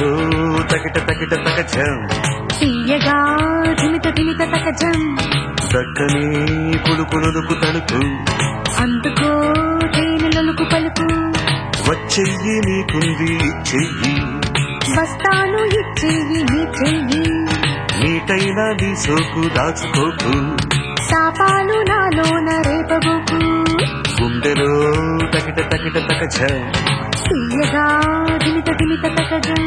తకిట తకిట తకచం తీయగా ధిమిత ధిమిత తకజం దక్కని కులుకులుకు తలుపు అందుకో తేనెలొలుకు పలుకు వచ్చెయ్యి నీకుంది చెయ్యి వస్తాను ఇచ్చేయి నీ చెయ్యి నీటైనా నీ సోకు దాచుకోకు శాపాలు నాలోన రేపబోకు గుండెలో తకిట తకిట తకచం తీయగా ధిమిత ధిమిత తకజం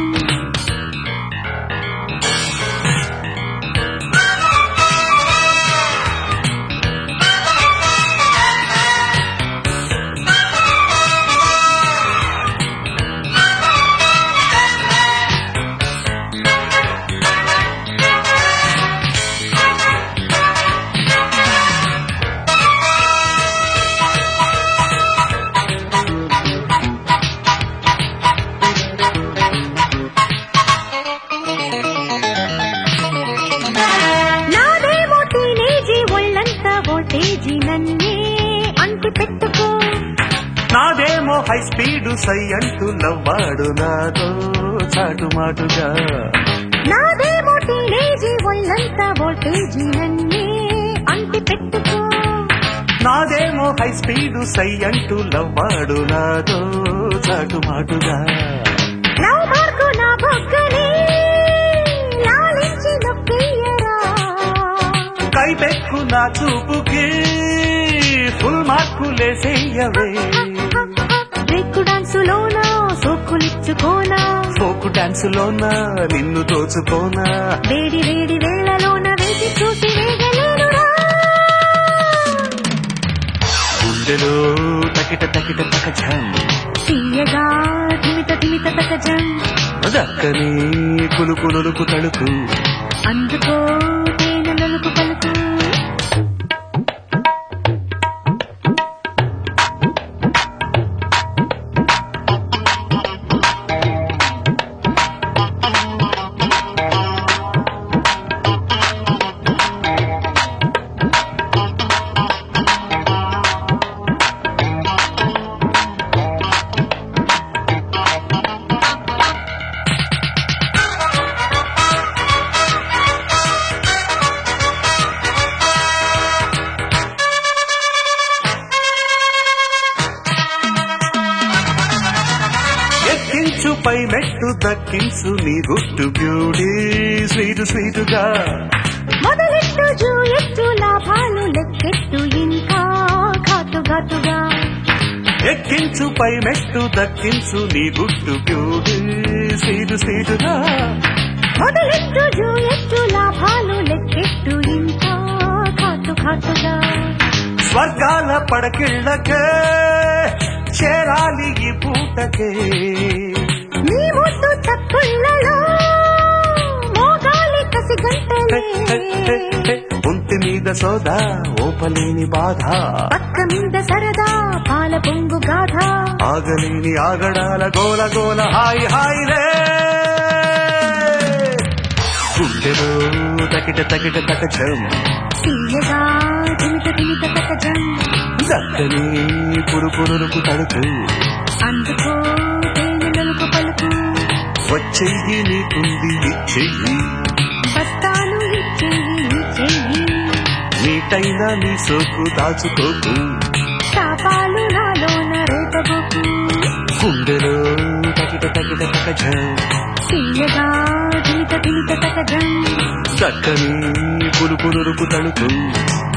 నాదేమో టీనేజీ ఒళ్ళంతా వోల్టేజీ నన్నే అంటి పెట్టుకో నాదేమో హై స్పీడ్ సై అంటూ నవ్వాడు నాతో చాటుమాటుగా నాదేమో టీనేజీ ఒళ్ళంతా వోల్టేజీ నన్నే అంటి పెట్టుకో నాదేమో హై స్పీడ్ సై అంటూ నవ్వాడు నాతో చాటుమాటుగా లవ్ మార్కు నా బొగ్గని లాలించి నొక్కియరా కైపెక్కు నా చూపుకి ఫుల్ మార్కులేసేయవే బ్రేక్ డాన్సులోనా సోకులిచ్చుకోనా ఫోకు డాన్సులోనా నిన్ను దోచుకోనా వేడి వేడి వేళ్లలోన వేసి చూసి వేగలేనురా గుండెలో తకిట తకిట తకచం తీయగా ధిమిత ధిమిత తకజం దక్కని కులుకులుకు తలుపు అందుకో తేనెలొలుకు పలుకు ఎక్కించు పై మెట్టు దక్కించు నీ గుట్టు బ్యూటీ స్వీటు స్వీటుగా మొదలెట్టు జూయెట్టు లాభాలు లెక్కెట్టు ఇంకా ఘాటు ఘాటుగా ఎక్కించు పై మెట్టు దక్కించు నీ గుట్టు బ్యూటీ స్వీటు స్వీటుగా మొదలెట్టు జూయెట్టు లాభాలు లెక్కెట్టు ఇంకా ఘాటు ఘాటుగా స్వర్గాల పడకిళ్ళకే చేరాలి ఈ పూటకే నీ ముద్దు చక్కుళ్ళలో మోగాలి కసి గంటలే ఒంటి మీద సోదా ఓపలేని బాధ పక్క మీద సరదా పాల పొంగు గాథ ఆగలేని ఆగడాల గోల గోల హాయి హాయిలే గుండెలో తకిట తకిట తకచం తీయగా ధిమిత ధిమిత తకజం దక్కని పురుపురుకు తడుపు అందుకో తేనెలొలుకు పలుకు వచ్చెయ్యి నీకుంది ఇచ్చెయ్యి బస్తాను ఇచ్చేయి నీ చెయ్యి నీటైనా నీ సోకు దాచుకోకు శాపాలు నాలోన రేపబోకు గుండెలో తకిట తకిట తకచం తీయగా ధిమిత ధిమిత తకజం దక్కని పురుపురుకు తడుపు